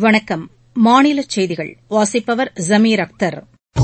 வணக்கம் மாநிலச் செய்திகள் வாசிப்பவர் ஜமீர் அக்தர்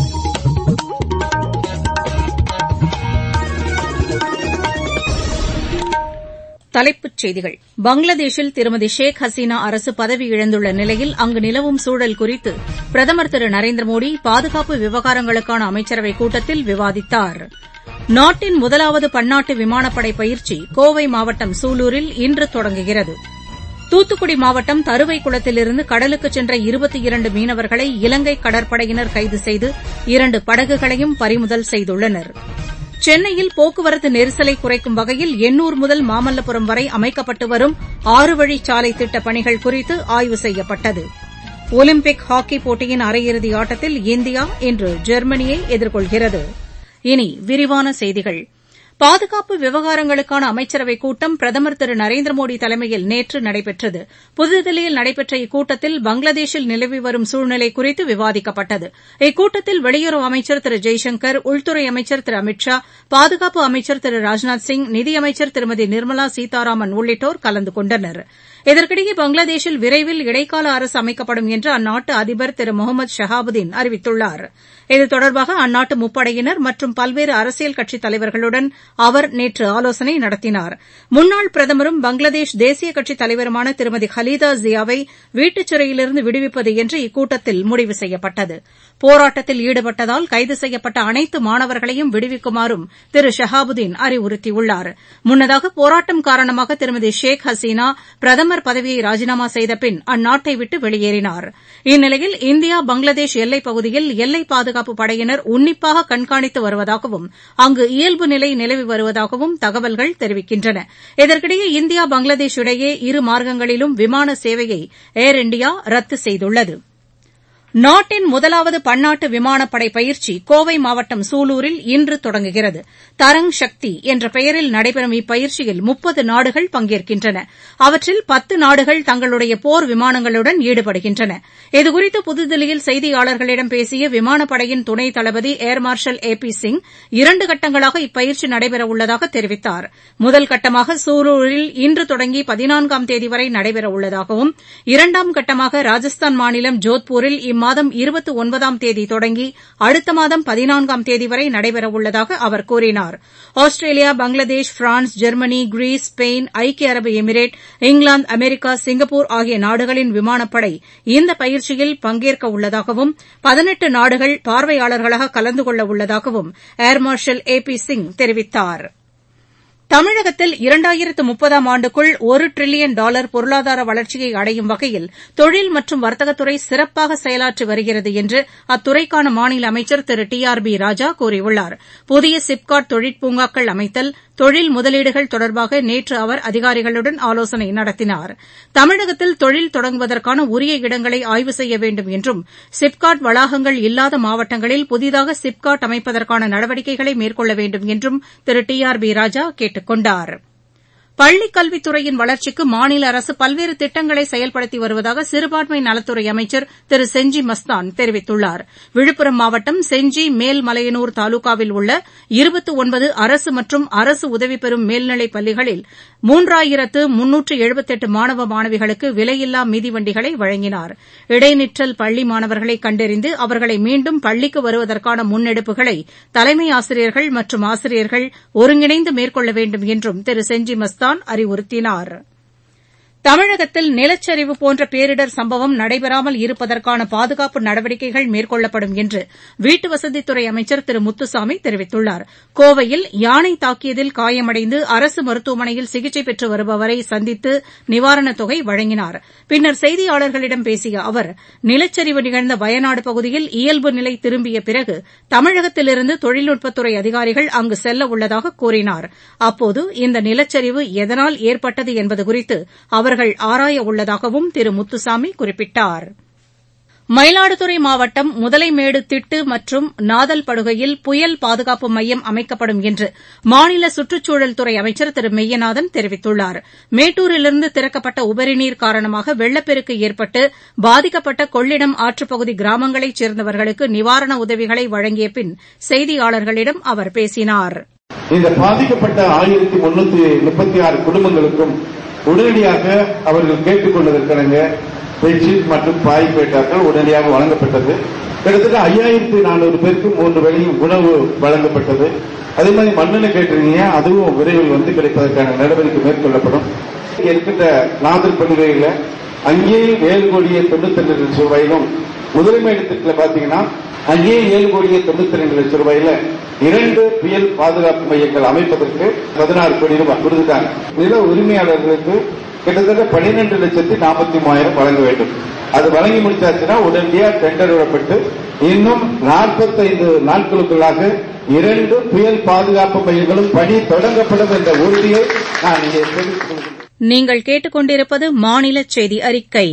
தலைப்புச் செய்திகள் பங்களாதேஷில் திருமதி ஷேக் ஹசீனா அரசு பதவியிழந்துள்ள நிலையில் அங்கு நிலவும் சூழல் குறித்து பிரதமர் திரு நரேந்திர மோடி பாதுகாப்பு விவகாரங்களுக்கான அமைச்சரவைக் கூட்டத்தில் விவாதித்தார் நாட்டின் முதலாவது பன்னாட்டு விமானப்படை பயிற்சி கோவை மாவட்டம் சூலூரில் இன்று தொடங்குகிறது தூத்துக்குடி மாவட்டம் தருவைக்குளத்திலிருந்து கடலுக்கு சென்ற இருபத்தி இரண்டு மீனவர்களை இலங்கை கடற்படையினர் கைது செய்து இரண்டு படகுகளையும் பறிமுதல் செய்துள்ளனர் சென்னையில் போக்குவரத்து நெரிசலை குறைக்கும் வகையில் எண்ணூர் முதல் மாமல்லபுரம் வரை அமைக்கப்பட்டு வரும் ஆறு வழிச்சாலை திட்டப் பணிகள் குறித்து ஆய்வு செய்யப்பட்டது ஒலிம்பிக் ஹாக்கி போட்டியின் அரையிறுதி ஆட்டத்தில் இந்தியா இன்று ஜெர்மனியை எதிர்கொள்கிறது இனி விரிவான செய்திகள் பாதுகாப்பு விவகாரங்களுக்கான அமைச்சரவைக் கூட்டம் பிரதமர் திரு நரேந்திர மோடி தலைமையில் நேற்று நடைபெற்றது புதுதில்லியில் நடைபெற்ற இக்கூட்டத்தில் பங்களாதேஷில் நிலவி வரும் சூழ்நிலை குறித்து விவாதிக்கப்பட்டது இக்கூட்டத்தில் வெளியுறவு அமைச்சர் திரு ஜெய்சங்கர் உள்துறை அமைச்சர் திரு அமித் ஷா பாதுகாப்பு அமைச்சர் திரு ராஜ்நாத் சிங் நிதியமைச்சர் திருமதி நிர்மலா சீதாராமன் உள்ளிட்டோர் கலந்து கொண்டனர் இதற்கிடையே பங்களாதேஷில் விரைவில் இடைக்கால அரசு அமைக்கப்படும் என்று அந்நாட்டு அதிபர் திரு முகமது ஷஹாபுதீன் அறிவித்துள்ளார் இது தொடர்பாக அந்நாட்டு முப்படையினர் மற்றும் பல்வேறு அரசியல் கட்சித் தலைவர்களுடன் அவர் நேற்று ஆலோசனை நடத்தினார் முன்னாள் பிரதமரும் பங்களாதேஷ் தேசிய கட்சித் தலைவருமான திருமதி ஹலீதா ஜியாவை வீட்டுச் சிறையிலிருந்து விடுவிப்பது என்று இக்கூட்டத்தில் முடிவு செய்யப்பட்டது போராட்டத்தில் ஈடுபட்டதால் கைது செய்யப்பட்ட அனைத்து மாணவர்களையும் விடுவிக்குமாறும் திரு ஷஹாபுதீன் அறிவுறுத்தியுள்ளார் முன்னதாக போராட்டம் காரணமாக திருமதி ஷேக் ஹசீனா பிரதமர் பதவியை ராஜினாமா செய்த பின் அந்நாட்டை விட்டு வெளியேறினார் இந்நிலையில் இந்தியா பங்களாதேஷ் எல்லைப் பகுதியில் எல்லை பாதுகாப்பு படையினர் உன்னிப்பாக கண்காணித்து வருவதாகவும் அங்கு இயல்பு நிலை நிலவி வருவதாகவும் தகவல்கள் தெரிவிக்கின்றன இதற்கிடையே இந்தியா பங்களாதேஷ் இடையே இரு மார்க்கங்களிலும் விமான சேவையை ஏர் இண்டியா ரத்து செய்துள்ளது நாட்டின் முதலாவது பன்னாட்டு விமானப்படை பயிற்சி கோவை மாவட்டம் சூலூரில் இன்று தொடங்குகிறது தரங் சக்தி என்ற பெயரில் நடைபெறும் இப்பயிற்சியில் முப்பது நாடுகள் பங்கேற்கின்றன அவற்றில் பத்து நாடுகள் தங்களுடைய போர் விமானங்களுடன் ஈடுபடுகின்றன இதுகுறித்து புதுதில்லியில் செய்தியாளர்களிடம் பேசிய விமானப்படையின் துணை தளபதி air marshal A P Singh இரண்டு கட்டங்களாக இப்பயிற்சி நடைபெறவுள்ளதாக தெரிவித்தார் முதல் கட்டமாக சூலூரில் இன்று தொடங்கி பதினான்காம் தேதி வரை நடைபெறவுள்ளதாகவும் இரண்டாம் கட்டமாக ராஜஸ்தான் மாநிலம் ஜோத்பூரில் இம்மாதம் இருபத்தி ஒன்பதாம் தேதி தொடங்கி அடுத்த மாதம் பதினான்காம் தேதி வரை நடைபெறவுள்ளதாக அவர் கூறினார் Australia Bangladesh France Germany Greece Spain ஐக்கிய அரபு எமிரேட் இங்கிலாந்து அமெரிக்கா சிங்கப்பூர் ஆகிய நாடுகளின் விமானப்படை இந்த பயிற்சியில் பங்கேற்க உள்ளதாகவும் பதினெட்டு நாடுகள் பார்வையாளர்களாக கலந்து கொள்ள உள்ளதாகவும் air marshal A P Singh தெரிவித்தாா் தமிழகத்தில் இரண்டாயிரத்து முப்பதாம் ஆண்டுக்குள் ஒரு டிரில்லியன் டாலர் பொருளாதார வளர்ச்சியை அடையும் வகையில் தொழில் மற்றும் வர்த்தகத்துறை சிறப்பாக செயலாற்றி வருகிறது என்று அத்துறைக்கான மாநில அமைச்சர் திரு டி ஆர் பி ராஜா கூறியுள்ளார் புதிய சிப்காட் தொழிற்பூங்காக்கள் அமைத்தல் தொழில் முதலீடுகள் தொடர்பாக நேற்று அவர் அதிகாரிகளுடன் ஆலோசனை நடத்தினார் தமிழகத்தில் தொழில் தொடங்குவதற்கான உரிய இடங்களை ஆய்வு செய்ய வேண்டும் என்றும் சிப்காட் வளாகங்கள் இல்லாத மாவட்டங்களில் புதிதாக சிப்காட் அமைப்பதற்கான நடவடிக்கைகளை மேற்கொள்ள வேண்டும் என்றும் திரு டி ஆர் பி ராஜா கேட்டுக் கொண்டாா் பள்ளிக் கல்வித்துறையின் வளர்ச்சிக்கு மாநில அரசு பல்வேறு திட்டங்களை செயல்படுத்தி வருவதாக சிறுபான்மை நலத்துறை அமைச்சர் திரு செஞ்சி மஸ்தான் தெரிவித்துள்ளார் விழுப்புரம் மாவட்டம் செஞ்சி மேல்மலையனூர் தாலுகாவில் உள்ள இருபத்து ஒன்பது அரசு மற்றும் அரசு உதவி பெறும் மேல்நிலைப் பள்ளிகளில் மூன்றாயிரத்து முன்னூற்று எழுபத்தெட்டு மாணவ மாணவிகளுக்கு விலையில்லா மிதிவண்டிகளை வழங்கினார் இடைநிற்றல் பள்ளி மாணவர்களை கண்டறிந்து அவர்களை மீண்டும் பள்ளிக்கு வருவதற்கான முன்னெடுப்புகளை தலைமை ஆசிரியர்கள் மற்றும் ஆசிரியர்கள் ஒருங்கிணைந்து மேற்கொள்ள வேண்டும் என்றும் திரு செஞ்சி மஸ்தான் தான் அறிவுறுத்தினார் தமிழகத்தில் நிலச்சரிவு போன்ற பேரிடர் சம்பவம் நடைபெறாமல் இருப்பதற்கான பாதுகாப்பு நடவடிக்கைகள் மேற்கொள்ளப்படும் என்று வீட்டுவசதித்துறை அமைச்சர் திரு முத்துசாமி தெரிவித்துள்ளார் கோவையில் யானை தாக்கியதில் காயமடைந்து அரசு மருத்துவமனையில் சிகிச்சை பெற்று வருபவரை சந்தித்து நிவாரணத் தொகை வழங்கினார் பின்னர் செய்தியாளர்களிடம் பேசிய அவர் நிலச்சரிவு நிகழ்ந்த வயநாடு பகுதியில் இயல்பு நிலை திரும்பிய பிறகு தமிழகத்திலிருந்து தொழில்நுட்பத்துறை அதிகாரிகள் அங்கு செல்ல உள்ளதாக கூறினார் அப்போது இந்த நிலச்சரிவு எதனால் ஏற்பட்டது என்பது குறித்து அவர்கள் ஆராய உள்ளதாகவும் திரு முத்துசாமி குறிப்பிட்டார் மயிலாடுதுறை மாவட்டம் முதலைமேடு திட்டு மற்றும் நாதல் படுகையில் புயல் பாதுகாப்பு மையம் அமைக்கப்படும் என்று மாநில சுற்றுச்சூழல் துறை அமைச்சர் திரு மெய்யநாதன் தெரிவித்துள்ளார் மேட்டூரிலிருந்து திறக்கப்பட்ட உபரிநீர் காரணமாக வெள்ளப்பெருக்கு ஏற்பட்டு பாதிக்கப்பட்ட கொள்ளிடம் ஆற்றுப்பகுதி கிராமங்களைச் சேர்ந்தவர்களுக்கு நிவாரண உதவிகளை வழங்கிய பின் செய்தியாளர்களிடம் அவர் பேசினார் இந்த பாதிக்கப்பட்ட ஆயிரத்தி முன்னூத்தி முப்பத்தி ஆறு குடும்பங்களுக்கும் உடனடியாக அவர்கள் கேட்டுக் கொண்டதற்கிணங்க பெட்ஷீட் மற்றும் பாய் பேட்டாக்கள் உடனடியாக வழங்கப்பட்டது கிட்டத்தட்ட ஐயாயிரத்தி நானூறு பேருக்கு மூன்று வேளையும் உணவு வழங்கப்பட்டது அதே மாதிரி மண்ணெண்ணெய் கேட்டிருக்கீங்க அதுவும் விரைவில் வந்து கிடைப்பதற்கான நடவடிக்கை மேற்கொள்ளப்படும் இங்க இருக்கின்ற நாதர் படுகையில் அங்கேயும் ஏழு கோடியே தொண்ணூத்தி ரெண்டு லட்சம் ரூபாயிலும் முதன்மை இடத்துல பாத்தீங்கன்னா அங்கேயும் ஏழு கோடியே தொண்ணூத்தி ரெண்டு லட்சம் ரூபாயில இரண்டு புயல் பாதுகாப்பு மையங்கள் அமைப்பதற்கு பதினாறு கோடி ரூபாய் கொடுத்துட்டாங்க நில உரிமையாளர்களுக்கு கிட்டத்தட்ட பன்னிரெண்டு லட்சத்தி நாற்பத்தி மூவாயிரம் வழங்க வேண்டும் அது வழங்கி முடிச்சாச்சுன்னா உடனடியாக டெண்டர் விடப்பட்டு இன்னும் நாற்பத்தைந்து நாட்களுக்குள்ளாக இரண்டு புயல் பாதுகாப்பு மையங்களும் பணி தொடங்கப்படும் என்ற உறுதியை நான் இங்கே தெரிவித்துக் கொள்கிறேன் நீங்கள் கேட்டுக்கொண்டிருப்பது மாநில செய்தி அறிக்கை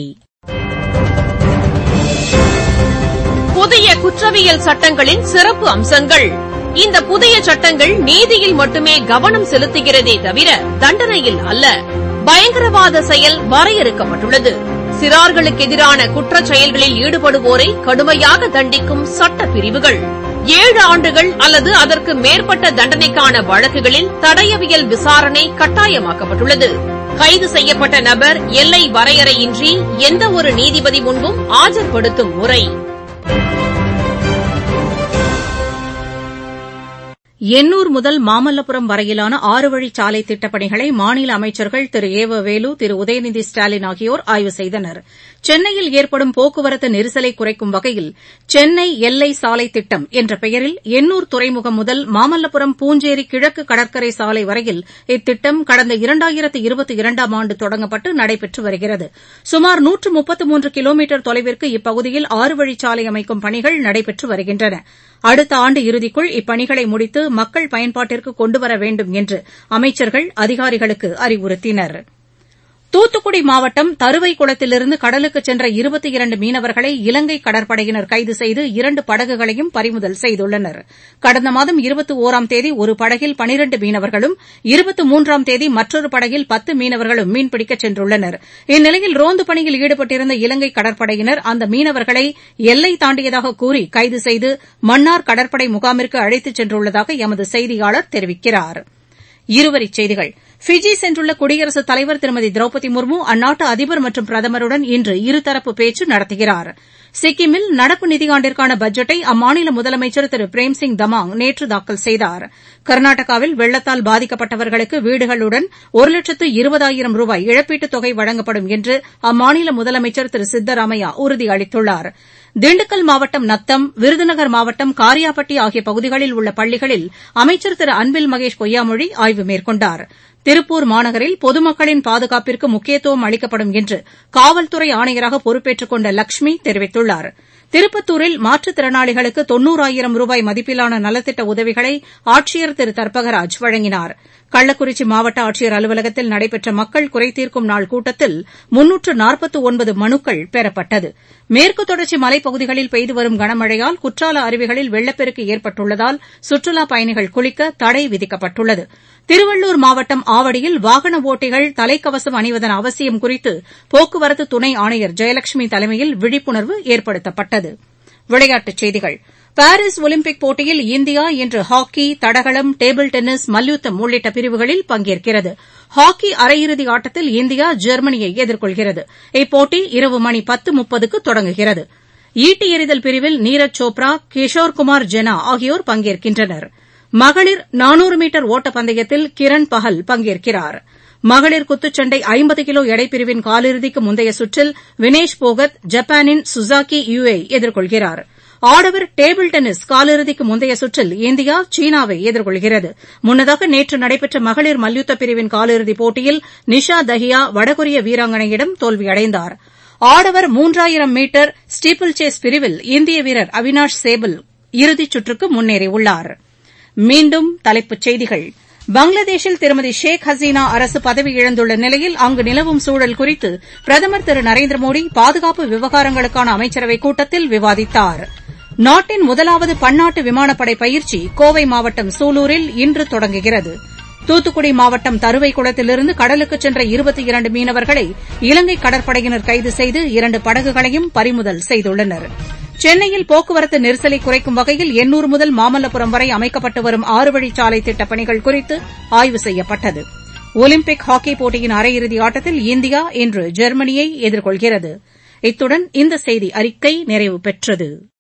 புதிய குற்றவியல் சட்டங்களின் சிறப்பு அம்சங்கள் இந்த புதிய சட்டங்கள் நீதியில் மட்டுமே கவனம் செலுத்துகிறதே தவிர தண்டனையில் அல்ல பயங்கரவாத செயல் வரையறுக்கப்பட்டுள்ளது சிறார்களுக்கு எதிரான குற்றச் செயல்களில் ஈடுபடுவோரை கடுமையாக தண்டிக்கும் சட்ட பிரிவுகள் ஏழு ஆண்டுகள் அல்லது அதற்கு மேற்பட்ட தண்டனைக்கான வழக்குகளில் தடயவியல் விசாரணை கட்டாயமாக்கப்பட்டுள்ளது கைது செய்யப்பட்ட நபர் எல்லை வரையறையின்றி எந்த ஒரு நீதிபதி முன்பும் ஆஜர்படுத்தும் முறை எண்ணூர் முதல் மாமல்லபுரம் வரையிலான ஆறு வழிச் சாலை திட்டப்பணிகளை மாநில அமைச்சர்கள் திரு ஏ வ வேலு திரு உதயநிதி ஸ்டாலின் ஆகியோர் ஆய்வு செய்தனர் சென்னையில் ஏற்படும் போக்குவரத்து நெரிசலை குறைக்கும் வகையில் சென்னை எல்லை சாலை திட்டம் என்ற பெயரில் எண்ணூர் துறைமுகம் முதல் மாமல்லபுரம் பூஞ்சேரி கிழக்கு கடற்கரை சாலை வரையில் இத்திட்டம் கடந்த இரண்டாயிரத்து இருபத்தி இரண்டாம் ஆண்டு தொடங்கப்பட்டு நடைபெற்று வருகிறது சுமார் நூற்று முப்பத்து மூன்று கிலோமீட்டர் தொலைவிற்கு இப்பகுதியில் ஆறு வழிச்சாலை அமைக்கும் பணிகள் நடைபெற்று வருகின்றன அடுத்த ஆண்டு இறுதிக்குள் இப்பணிகளை முடித்து மக்கள் பயன்பாட்டிற்கு கொண்டுவர வேண்டும் என்று அமைச்சர்கள் அதிகாரிகளுக்கு அறிவுறுத்தினர் தூத்துக்குடி மாவட்டம் தருவைக்குளத்திலிருந்து கடலுக்கு சென்ற இருபத்தி இரண்டு மீனவர்களை இலங்கை கடற்படையினர் கைது செய்து இரண்டு படகுகளையும் பறிமுதல் செய்துள்ளனர் கடந்த மாதம் இருபத்தி ஒராம் தேதி ஒரு படகில் பனிரண்டு மீனவர்களும் இருபத்தி மூன்றாம் தேதி மற்றொரு படகில் பத்து மீனவர்களும் மீன்பிடிக்கச் சென்றுள்ளனர் இந்நிலையில் ரோந்து பணியில் ஈடுபட்டிருந்த இலங்கை கடற்படையினர் அந்த மீனவர்களை எல்லை தாண்டியதாக கூறி கைது செய்து மன்னார் கடற்படை முகாமிற்கு அழைத்துச் சென்றுள்ளதாக எமது செய்தியாளர் தெரிவிக்கிறார் இருவரிச் செய்திகள் ஃபிஜி சென்றுள்ள குடியரசுத் தலைவர் திருமதி திரௌபதி முர்மு அந்நாட்டு அதிபர் மற்றும் பிரதமருடன் இன்று இருதரப்பு பேச்சு நடத்துகிறார் சிக்கிமில் நடப்பு நிதியாண்டிற்கான பட்ஜெட்டை அம்மாநில முதலமைச்சர் திரு பிரேம்சிங் தமாங் நேற்று தாக்கல் செய்தார் கர்நாடகாவில் வெள்ளத்தால் பாதிக்கப்பட்டவர்களுக்கு வீடுகளுடன் ஒரு லட்சத்து இருபதாயிரம் ரூபாய் இழப்பீட்டுத் தொகை வழங்கப்படும் என்று அம்மாநில முதலமைச்சர் திரு சித்தராமையா உறுதியளித்துள்ளார் திண்டுக்கல் மாவட்டம் நத்தம் விருதுநகர் மாவட்டம் காரியாபட்டி ஆகிய பகுதிகளில் உள்ள பள்ளிகளில் அமைச்சர் திரு அன்பில் மகேஷ் பொய்யாமொழி ஆய்வு மேற்கொண்டார் திருப்பூர் மாநகரில் பொதுமக்களின் பாதுகாப்பிற்கு முக்கியத்துவம் அளிக்கப்படும் என்று காவல்துறை ஆணையராக பொறுப்பேற்றுக் கொண்ட லட்சுமி தெரிவித்துள்ளார் திருப்பத்தூரில் மாற்றுத்திறனாளிகளுக்கு தொன்னூறாயிரம் ரூபாய் மதிப்பிலான நலத்திட்ட உதவிகளை ஆட்சியர் திரு தர்பகராஜ் வழங்கினார் கள்ளக்குறிச்சி மாவட்ட ஆட்சியர் அலுவலகத்தில் நடைபெற்ற மக்கள் குறைதீர்க்கும் நாள் கூட்டத்தில் முன்னூற்று நாற்பத்து ஒன்பது மனுக்கள் பெறப்பட்டது மேற்கு தொடர்ச்சி மலைப்பகுதிகளில் பெய்து வரும் கனமழையால் குற்றால அருவிகளில் வெள்ளப்பெருக்கு ஏற்பட்டுள்ளதால் சுற்றுலாப் பயணிகள் குளிக்க தடை விதிக்கப்பட்டுள்ளது திருவள்ளூர் மாவட்டம் ஆவடியில் வாகன ஓட்டிகள் தலைக்கவசம் அணிவதன் அவசியம் குறித்து போக்குவரத்து துணை ஆணையர் ஜெயலட்சுமி தலைமையில் விழிப்புணர்வு ஏற்படுத்தப்பட்டது விளையாட்டுச் செய்திகள் பாரீஸ் ஒலிம்பிக் போட்டியில் இந்தியா இன்று ஹாக்கி தடகளம் டேபிள் டென்னிஸ் மல்யுத்தம் உள்ளிட்ட பிரிவுகளில் பங்கேற்கிறது ஹாக்கி அரையிறுதி ஆட்டத்தில் இந்தியா ஜெர்மனியை எதிர்கொள்கிறது இப்போட்டி இரவு மணி பத்து முப்பதுக்கு தொடங்குகிறது ஈட்டி எறிதல் பிரிவில் நீரஜ் சோப்ரா கிஷோர்குமார் ஜெனா ஆகியோர் பங்கேற்கின்றனர் மகளிர் நானூறு மீட்டர் ஓட்டப்பந்தயத்தில் கிரண் பஹல் பங்கேற்கிறார் மகளிர் குத்துச்சண்டை ஐம்பது கிலோ எடைப்பிரிவின் காலிறுதிக்கு முந்தைய சுற்றில் வினேஷ் போகத் ஜப்பானின் சுசாகி யூயை எதிர்கொள்கிறார் ஆடவர் டேபிள் டென்னிஸ் காலிறுதிக்கு முந்தைய சுற்றில் இந்தியா சீனாவை எதிர்கொள்கிறது முன்னதாக நேற்று நடைபெற்ற மகளிர் மல்யுத்த பிரிவின் காலிறுதிப் போட்டியில் நிஷா தஹியா வடகொரிய வீராங்கனையிடம் தோல்வியடைந்தார் ஆடவர் மூன்றாயிரம் மீட்டர் ஸ்டீப்பிள் சேஸ் பிரிவில் இந்திய வீரர் அவினாஷ் சேபல் இறுதிச் சுற்றுக்கு முன்னேறியுள்ளார் மீண்டும் தலைப்புச் செய்திகள் பங்களாதேஷில் திருமதி ஷேக் ஹசீனா அரசு பதவி இழந்துள்ள நிலையில் அங்கு நிலவும் சூழல் குறித்து பிரதமர் திரு நரேந்திர மோடி பாதுகாப்பு விவகாரங்களுக்கான அமைச்சரவைக் கூட்டத்தில் விவாதித்தார் நாட்டின் முதலாவது பன்னாட்டு விமானப்படை பயிற்சி கோவை மாவட்டம் சூலூரில் இன்று தொடங்குகிறது தூத்துக்குடி மாவட்டம் தருவைக்குளத்திலிருந்து கடலுக்கு சென்ற இருபத்தி இரண்டு மீனவர்களை இலங்கை கடற்படையினர் கைது செய்து இரண்டு படகுகளையும் பறிமுதல் செய்துள்ளனர் சென்னையில் போக்குவரத்து நெரிசலை குறைக்கும் வகையில் எண்ணூர் முதல் மாமல்லபுரம் வரை அமைக்கப்பட்டு வரும் ஆறு வழிச்சாலை திட்டப் பணிகள் குறித்து ஆய்வு செய்யப்பட்டது ஒலிம்பிக் ஹாக்கி போட்டியின் அரையிறுதி ஆட்டத்தில் இந்தியா இன்று ஜெர்மனியை எதிர்கொள்கிறது இத்துடன் இந்த செய்தி அறிக்கை நிறைவு பெற்றது